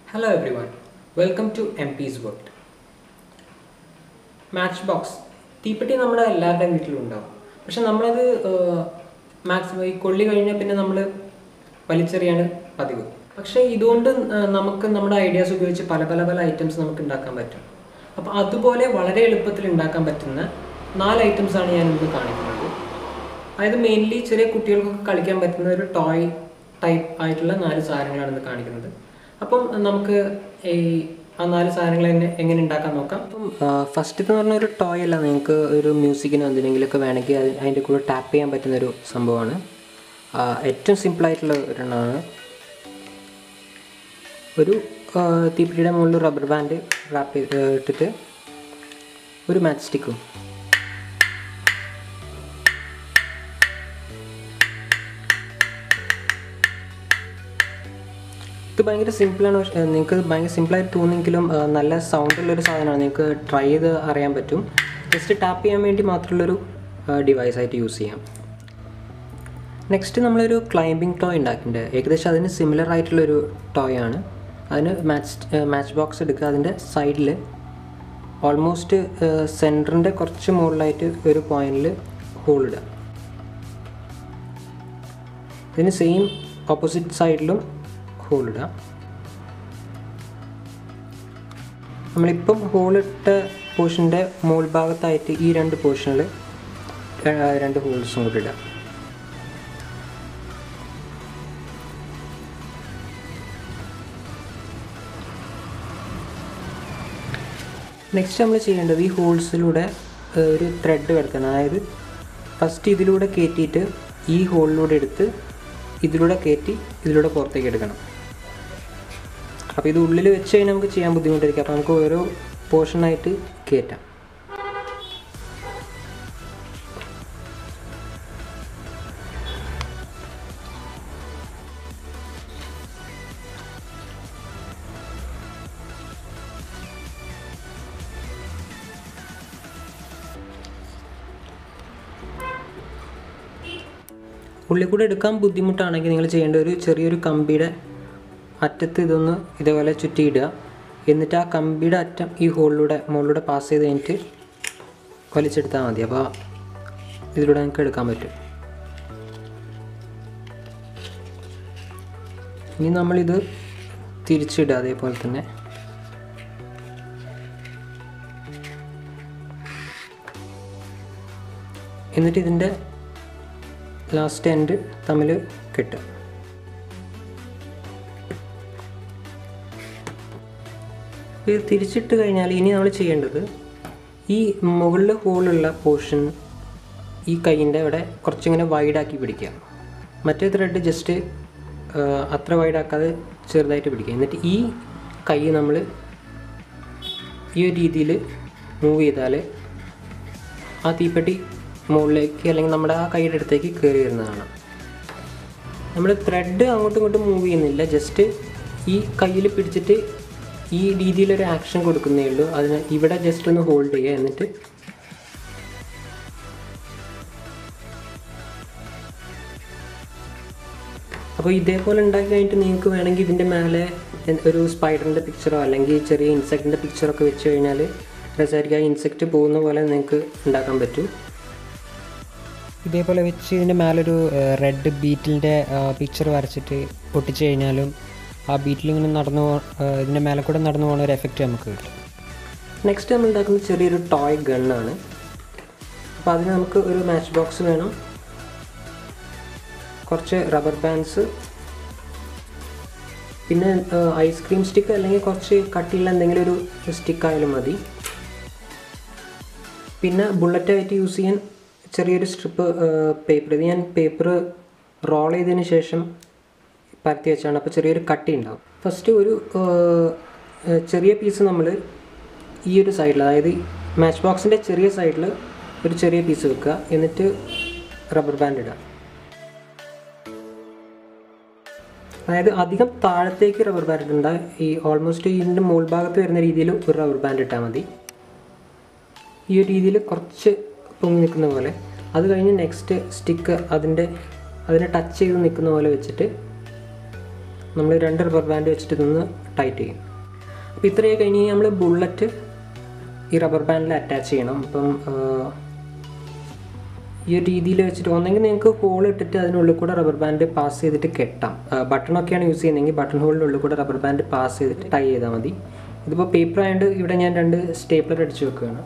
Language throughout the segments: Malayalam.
Hello everyone, welcome to MP's World. Match box തീപ്പെട്ടി നമ്മുടെ എല്ലാവരുടെയും വീട്ടിലുണ്ടാവും പക്ഷെ നമ്മളത് മാക്സിമം ഈ കൊള്ളി കഴിഞ്ഞാൽ പിന്നെ നമ്മൾ വലിച്ചെറിയാണ് പതിവ് പക്ഷേ ഇതുകൊണ്ട് ആ, നമുക്ക് നമ്മുടെ ഐഡിയാസ് ഉപയോഗിച്ച് പല പല പല ഐറ്റംസ് നമുക്ക് ഉണ്ടാക്കാൻ പറ്റും അപ്പോൾ അതുപോലെ വളരെ എളുപ്പത്തിൽ ഉണ്ടാക്കാൻ പറ്റുന്ന നാല് ഐറ്റംസ് ആണ് ഞാൻ ഇന്ന് കാണിക്കുന്നത് അതായത് മെയിൻലി ചെറിയ കുട്ടികൾക്കൊക്കെ കളിക്കാൻ പറ്റുന്ന ഒരു ടോയ് ടൈപ്പ് ആയിട്ടുള്ള നാല് സാധനങ്ങളാണ് ഇന്ന് കാണിക്കുന്നത് അപ്പം നമുക്ക് ഈ ആ നാല് സാധനങ്ങൾ തന്നെ എങ്ങനെ ഉണ്ടാക്കാൻ നോക്കാം അപ്പം ഫസ്റ്റ് എന്ന് പറഞ്ഞ ഒരു ടോയ് അല്ല നിങ്ങൾക്ക് ഒരു മ്യൂസിക്കിനോ എന്തിനെങ്കിലുമൊക്കെ വേണമെങ്കിൽ അത് അതിൻ്റെ കൂടെ ടാപ്പ് ചെയ്യാൻ പറ്റുന്ന ഒരു സംഭവമാണ് ആ, ഏറ്റവും സിമ്പിളായിട്ടുള്ള ഒരെണ്ണമാണ് ഒരു ആ, തീപ്പിടിയുടെ മുകളിൽ റബ്ബർ ബാൻഡ് റാപ്പ് ചെയ്ത് ഇട്ടിട്ട് ഒരു മാച്ച് സ്റ്റിക്കും ഇത് ഭയങ്കര സിമ്പിളാണ് പക്ഷേ നിങ്ങൾക്ക് ഭയങ്കര സിമ്പിളായിട്ട് തോന്നിയെങ്കിലും ആ, നല്ല സൗണ്ടുള്ളൊരു സാധനമാണ് നിങ്ങൾക്ക് ട്രൈ ചെയ്ത് അറിയാൻ പറ്റും ജസ്റ്റ് ടാപ്പ് ചെയ്യാൻ വേണ്ടി മാത്രമുള്ളൊരു ഡിവൈസ് ആയിട്ട് യൂസ് ചെയ്യാം നെക്സ്റ്റ് നമ്മളൊരു ക്ലൈംബിംഗ് ടോയ് ഉണ്ടാക്കിയിട്ടുണ്ട് ഏകദേശം അതിന് സിമിലർ ആയിട്ടുള്ളൊരു ടോയ് ആണ് അതിന് മാച്ച് മാച്ച് ബോക്സ് എടുക്കുക അതിൻ്റെ സൈഡിൽ ഓൾമോസ്റ്റ് സെൻറ്ററിൻ്റെ കുറച്ച് മുകളിലായിട്ട് ഒരു പോയിന്റിൽ ഹോൾ ഇടുക ഇതിന് സെയിം ഓപ്പോസിറ്റ് സൈഡിലും ഹോൾ ഇടുക നമ്മളിപ്പം ഹോളിട്ട പോർഷൻ്റെ മുകൾ ഭാഗത്തായിട്ട് ഈ രണ്ട് പോർഷനിൽ രണ്ട് ഹോൾസും കൂടി ഇടുക നെക്സ്റ്റ് നമ്മൾ ചെയ്യേണ്ടത് ഈ ഹോൾസിലൂടെ ഒരു ത്രെഡ് കിടക്കണം അതായത് ഫസ്റ്റ് ഇതിലൂടെ കയറ്റിയിട്ട് ഈ ഹോളിലൂടെ എടുത്ത് ഇതിലൂടെ കയറ്റി ഇതിലൂടെ പുറത്തേക്ക് എടുക്കണം അപ്പോൾ ഇത് ഉള്ളിൽ വെച്ച് കഴിഞ്ഞാൽ നമുക്ക് ചെയ്യാൻ ബുദ്ധിമുട്ടായിരിക്കും അപ്പോൾ നമുക്ക് ഓരോ പോർഷനായിട്ട് കയറ്റാം ഉള്ളിൽ കൂടെ എടുക്കാൻ ബുദ്ധിമുട്ടാണെങ്കിൽ നിങ്ങൾ ചെയ്യേണ്ട ഒരു ചെറിയൊരു കമ്പിയുടെ അറ്റത്ത് ഇതൊന്ന് ഇതേപോലെ ചുറ്റിയിടുക എന്നിട്ട് ആ കമ്പിയുടെ അറ്റം ഈ ഹോളിലൂടെ മുകളിലൂടെ പാസ് ചെയ്ത് കഴിഞ്ഞിട്ട് വലിച്ചെടുത്താൽ മതി അപ്പോൾ ഇതിലൂടെ നിങ്ങൾക്ക് എടുക്കാൻ പറ്റും ഇനി നമ്മളിത് തിരിച്ചിടുക അതേപോലെ തന്നെ എന്നിട്ട് ഇതിൻ്റെ ലാസ്റ്റ് എൻഡ് തമ്മിൽ കെട്ടുക ഇത് തിരിച്ചിട്ട് കഴിഞ്ഞാൽ ഇനി നമ്മൾ ചെയ്യേണ്ടത് ഈ മുകളിൽ ഹോളുള്ള പോർഷൻ ഈ കൈയിൻ്റെ അവിടെ കുറച്ചിങ്ങനെ വൈഡാക്കി പിടിക്കുക മറ്റേ ത്രെഡ് ജസ്റ്റ് അത്ര വൈഡാക്കാതെ ചെറുതായിട്ട് പിടിക്കുക എന്നിട്ട് ഈ കൈ നമ്മൾ ഈ ഒരു രീതിയിൽ മൂവ് ചെയ്താൽ ആ തീപ്പെട്ടി മുകളിലേക്ക് അല്ലെങ്കിൽ നമ്മുടെ ആ കൈയുടെ അടുത്തേക്ക് കയറി വരുന്നതാണ് നമ്മൾ ത്രെഡ് അങ്ങോട്ടും ഇങ്ങോട്ടും മൂവ് ചെയ്യുന്നില്ല ജസ്റ്റ് ഈ കയ്യിൽ പിടിച്ചിട്ട് ഈ രീതിയിലൊരു ആക്ഷൻ കൊടുക്കുന്നേ ഉള്ളൂ അതിന് ഇവിടെ ജസ്റ്റ് ഒന്ന് ഹോൾഡ് ചെയ്യുക എന്നിട്ട് അപ്പോൾ ഇതേപോലെ ഉണ്ടാക്കി കഴിഞ്ഞിട്ട് നിങ്ങൾക്ക് വേണമെങ്കിൽ ഇതിൻ്റെ മേലെ എന്ത് ഒരു സ്പൈഡറിൻ്റെ പിക്ചറോ അല്ലെങ്കിൽ ചെറിയ ഇൻസെക്റ്റിൻ്റെ പിക്ചറോ ഒക്കെ വെച്ച് കഴിഞ്ഞാൽ രസമായിരിക്കും ആ ഇൻസെക്റ്റ് പോകുന്ന പോലെ നിങ്ങൾക്ക് ഉണ്ടാക്കാൻ പറ്റും ഇതേപോലെ വെച്ച് ഇതിൻ്റെ മേലൊരു റെഡ് ബീറ്റിലിൻ്റെ പിക്ചർ വരച്ചിട്ട് പൊട്ടിച്ച് കഴിഞ്ഞാലും ആ ബീറ്റിൽ ഇങ്ങനെ നടന്നു പോ- ആ, ഇതിൻ്റെ മേലെ കൂടെ നടന്നു പോകുന്ന ഒരു എഫക്റ്റ് നമുക്ക് കിട്ടും നെക്സ്റ്റ് നമ്മൾ ഉണ്ടാക്കുന്നത് ചെറിയൊരു ടോയ് ഗണ്ണാണ് അപ്പോൾ അതിന് നമുക്ക് ഒരു മാച്ച് ബോക്സ് വേണം കുറച്ച് റബ്ബർ ബാൻഡ്സ് പിന്നെ ഐസ്ക്രീം സ്റ്റിക്ക് അല്ലെങ്കിൽ കുറച്ച് കട്ടിയുള്ള എന്തെങ്കിലും ഒരു സ്റ്റിക്കായാലും മതി പിന്നെ ബുള്ളറ്റായിട്ട് യൂസ് ചെയ്യാൻ ചെറിയൊരു സ്ട്രിപ്പ് പേപ്പർ ഇത് ഞാൻ പേപ്പർ റോൾ ചെയ്തതിന് ശേഷം പരത്തി വെച്ചാണ് അപ്പോൾ ചെറിയൊരു കട്ടി ഉണ്ടാവും ഫസ്റ്റ് ഒരു ആ, ആ, ചെറിയ പീസ് നമ്മൾ ഈ ഒരു സൈഡിൽ അതായത് മാച്ച് ബോക്സിൻ്റെ ചെറിയ സൈഡിൽ ഒരു ചെറിയ പീസ് വെക്കുക എന്നിട്ട് റബ്ബർ ബാൻഡ് ഇടുക അതായത് അധികം താഴത്തേക്ക് റബ്ബർ ബാൻഡ് ഇടണ്ട ഈ ഓൾമോസ്റ്റ് ഇതിൻ്റെ മുകൾ ഭാഗത്ത് വരുന്ന രീതിയിൽ ഒരു റബ്ബർ ബാൻഡ് ഇട്ടാൽ മതി ഈ ഒരു രീതിയിൽ കുറച്ച് പൊങ്ങി നിൽക്കുന്ന പോലെ അത് കഴിഞ്ഞ് നെക്സ്റ്റ് സ്റ്റിക്ക് അതിൻ്റെ അതിനെ ടച്ച് ചെയ്ത് നിൽക്കുന്ന പോലെ വെച്ചിട്ട് നമ്മൾ രണ്ട് റബ്ബർ ബാൻഡ് വെച്ചിട്ട് നിന്ന് ടൈറ്റ് ചെയ്യും അപ്പോൾ ഇത്രയൊക്കെ കഴിഞ്ഞ് നമ്മൾ ബുള്ളറ്റ് ഈ റബ്ബർ ബാൻഡിൽ അറ്റാച്ച് ചെയ്യണം അപ്പം ആ, ഈ ഒരു രീതിയിൽ വെച്ചിട്ട് ഒന്നെങ്കിൽ നിങ്ങൾക്ക് ഹോൾ ഇട്ടിട്ട് അതിനുള്ളിൽ കൂടെ റബ്ബർ ബാൻഡ് പാസ് ചെയ്തിട്ട് കെട്ടാം ബട്ടണൊക്കെയാണ് യൂസ് ചെയ്യുന്നതെങ്കിൽ ബട്ടൺ ഹോളിൻ്റെ ഉള്ളിൽ കൂടെ റബ്ബർ ബാൻഡ് പാസ് ചെയ്തിട്ട് ടൈ ചെയ്താൽ മതി ഇതിപ്പോൾ പേപ്പർ ആയതുകൊണ്ട് ഇവിടെ ഞാൻ രണ്ട് സ്റ്റേപ്ലർ അടിച്ച് വെക്കുകയാണ്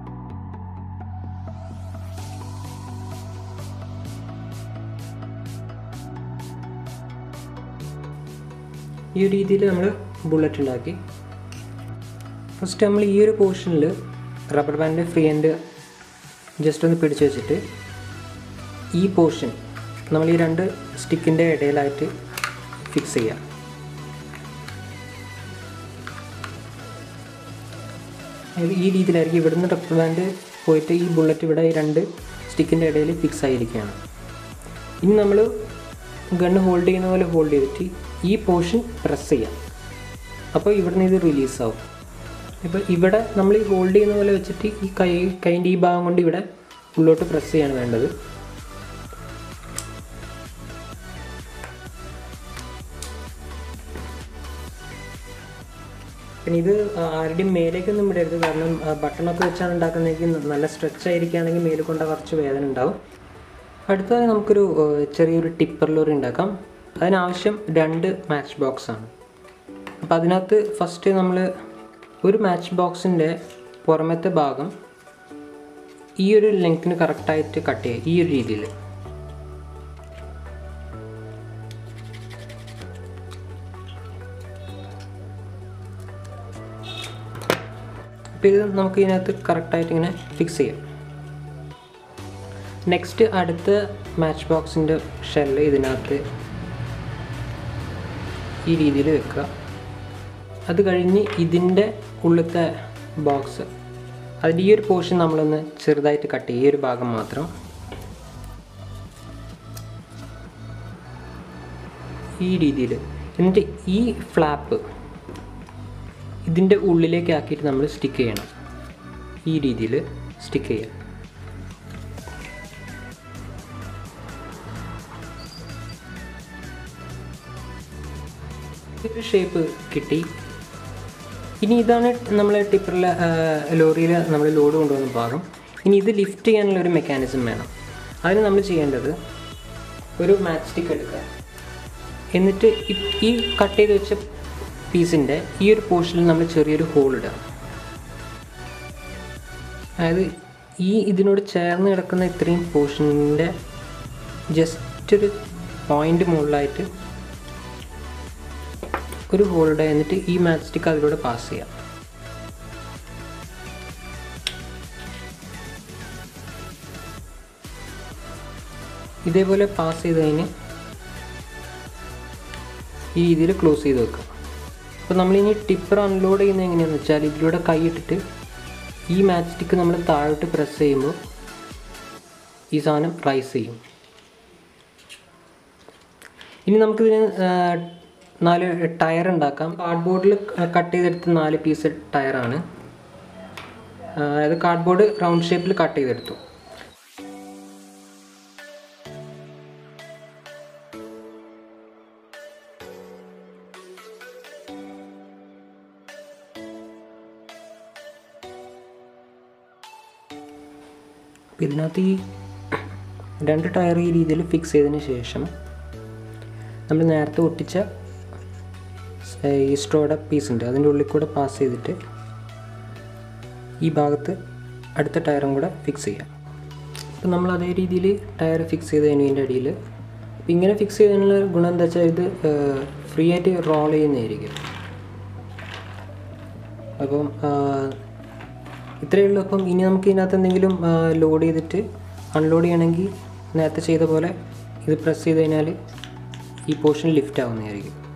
ഈ ഒരു രീതിയിൽ നമ്മൾ ബുള്ളറ്റ് ഉണ്ടാക്കി ഫസ്റ്റ് നമ്മൾ ഈ ഒരു പോർഷനിൽ rubber band free end just ഒന്ന് പിടിച്ച് വെച്ചിട്ട് ഈ പോർഷൻ നമ്മൾ ഈ രണ്ട് സ്റ്റിക്കിൻ്റെ ഇടയിലായിട്ട് ഫിക്സ് ചെയ്യാം അതായത് ഈ രീതിയിലായിരിക്കും ഇവിടുന്ന് റബ്ബർ ബാൻഡ് പോയിട്ട് ഈ ബുള്ളറ്റ് ഇവിടെ ഈ രണ്ട് സ്റ്റിക്കിൻ്റെ ഇടയിൽ ഫിക്സ് ആയിരിക്കുകയാണ് ഇനി നമ്മൾ ഗണ്ണ് ഹോൾഡ് ചെയ്യുന്ന പോലെ ഹോൾഡ് ചെയ്തിട്ട് ഈ പോർഷൻ പ്രസ് ചെയ്യാം അപ്പോൾ ഇവിടുന്ന് ഇത് റിലീസ് ആവും ഇപ്പോൾ ഇവിടെ നമ്മൾ ഈ ഹോൾഡ് ചെയ്യുന്ന പോലെ വെച്ചിട്ട് ഈ കൈ കൈൻ്റെ ഈ ഭാഗം കൊണ്ട് ഇവിടെ ഉള്ളോട്ട് പ്രസ് ചെയ്യാണ് വേണ്ടത് പിന്നെ ഇത് ആരുടെയും മേലേക്കൊന്നും ഇടരുത് കാരണം ബട്ടണൊക്കെ വെച്ചാണ് ഉണ്ടാക്കുന്നതെങ്കിൽ നല്ല സ്ട്രെച്ച് ആയിരിക്കുകയാണെങ്കിൽ മേലെ കൊണ്ട കുറച്ച് വേദന ഉണ്ടാവും അടുത്തതായി നമുക്കൊരു ആ, ചെറിയൊരു ടിപ്പർ ലോറി ഉണ്ടാക്കാം അതിനാവശ്യം രണ്ട് മാച്ച് ബോക്സ് ആണ് അപ്പോൾ അതിനകത്ത് ഫസ്റ്റ് നമ്മൾ ഒരു മാച്ച് ബോക്സിൻ്റെ പുറമത്തെ ഭാഗം ഈ ഒരു ലെങ്ത്തിന് കറക്റ്റായിട്ട് കട്ട് ചെയ്യുക ഈ ഒരു രീതിയിൽ അപ്പോൾ ഇത് നമുക്ക് ഇതിനകത്ത് കറക്റ്റായിട്ട് ഇങ്ങനെ ഫിക്സ് ചെയ്യാം നെക്സ്റ്റ് അടുത്ത മാച്ച് ബോക്സിൻ്റെ ഷെല്ല് ഇതിനകത്ത് ഈ രീതിയിൽ വെക്കുക അത് കഴിഞ്ഞ് ഇതിൻ്റെ ഉള്ളിലത്തെ ബോക്സ് അതിൻ്റെ ഈ ഒരു പോർഷൻ നമ്മളൊന്ന് ചെറുതായിട്ട് കട്ട് ചെയ്യും ഈ ഒരു ഭാഗം മാത്രം ഈ രീതിയിൽ എന്നിട്ട് ഈ ഫ്ലാപ്പ് ഇതിൻ്റെ ഉള്ളിലേക്ക് ആക്കിയിട്ട് നമ്മൾ സ്റ്റിക്ക് ചെയ്യണം ഈ രീതിയിൽ സ്റ്റിക്ക് ചെയ്യാം ഒരു ഷേപ്പ് കിട്ടി ഇനി ഇതാണ് നമ്മൾ ടിപ്പറിൽ ലോറിയിൽ നമ്മൾ ലോഡ് കൊണ്ടുവന്ന ഭാഗം ഇനി ഇത് ലിഫ്റ്റ് ചെയ്യാനുള്ള ഒരു മെക്കാനിസം വേണം അതിന് നമ്മൾ ചെയ്യേണ്ടത് ഒരു മാച്ച് സ്റ്റിക്ക് എടുക്കുക എന്നിട്ട് ഈ- ഈ കട്ട് ചെയ്ത് വെച്ച പീസിൻ്റെ ഈ ഒരു പോർഷനിൽ നമ്മൾ ചെറിയൊരു ഹോൾ ഇടുക അതായത് ഈ ഇതിനോട് ചേർന്ന് കിടക്കുന്ന ഇത്രയും പോർഷനിൻ്റെ ജസ്റ്റ് ഒരു പോയിൻ്റ് മുകളിലായിട്ട് ഒരു ഹോളിഡ എന്നിട്ട് ഈ മാച്ച് സ്റ്റിക്ക് അതിലൂടെ പാസ് ചെയ്യാം ഇതേപോലെ പാസ് ചെയ്ത് കഴിഞ്ഞ് ഈ രീതിയിൽ ക്ലോസ് ചെയ്ത് വെക്കുക അപ്പോൾ നമ്മളിനി ടിപ്പർ അൺലോഡ് ചെയ്യുന്നത് എങ്ങനെയാണെന്ന് വെച്ചാൽ ഇതിലൂടെ കൈ ഇട്ടിട്ട് ഈ മാച്ച് സ്റ്റിക്ക് നമ്മൾ താഴോട്ട് പ്രസ് ചെയ്യുമ്പോൾ ഈ സാധനം റൈസ് ചെയ്യും ഇനി നമുക്കിതിന് ആ, നാല് ടയർ ഉണ്ടാക്കാം കാർഡ്ബോർഡിൽ കട്ട് ചെയ്തെടുത്ത നാല് പീസ് ടയറാണ് ആ, അതായത് കാർഡ്ബോർഡ് റൗണ്ട് ഷേപ്പിൽ കട്ട് ചെയ്തെടുത്തു അപ്പോൾ ഇതിനകത്ത് ഈ രണ്ട് ടയർ ഈ രീതിയിൽ ഫിക്സ് ചെയ്തതിന് ശേഷം നമ്മൾ നേരത്തെ ഒട്ടിച്ച സ് ഈ സ്ട്രോയുടെ പീസ് ഉണ്ട് അതിൻ്റെ ഉള്ളിൽ കൂടെ പാസ് ചെയ്തിട്ട് ഈ ഭാഗത്ത് അടുത്ത ടയറും കൂടെ ഫിക്സ് ചെയ്യാം അപ്പോൾ നമ്മൾ അതേ രീതിയിൽ ടയർ ഫിക്സ് ചെയ്ത് ഇതിൻ്റെ അടിയിൽ അപ്പോൾ ഇങ്ങനെ ഫിക്സ് ചെയ്തതിനുള്ള ഗുണം എന്താ വെച്ചാൽ ഇത് ഫ്രീ ആയിട്ട് റോൾ ചെയ്യുന്നതായിരിക്കും അപ്പം ആ, ഇത്രയേ ഉള്ളൂ അപ്പം ഇനി നമുക്ക് ഇതിനകത്ത് എന്തെങ്കിലും ലോഡ് ചെയ്തിട്ട് അൺലോഡ് ചെയ്യണമെങ്കിൽ നേരത്തെ ചെയ്ത പോലെ ഇത് പ്രസ് ചെയ്ത് കഴിഞ്ഞാൽ ഈ പോർഷൻ ലിഫ്റ്റ് ആവുന്നതായിരിക്കും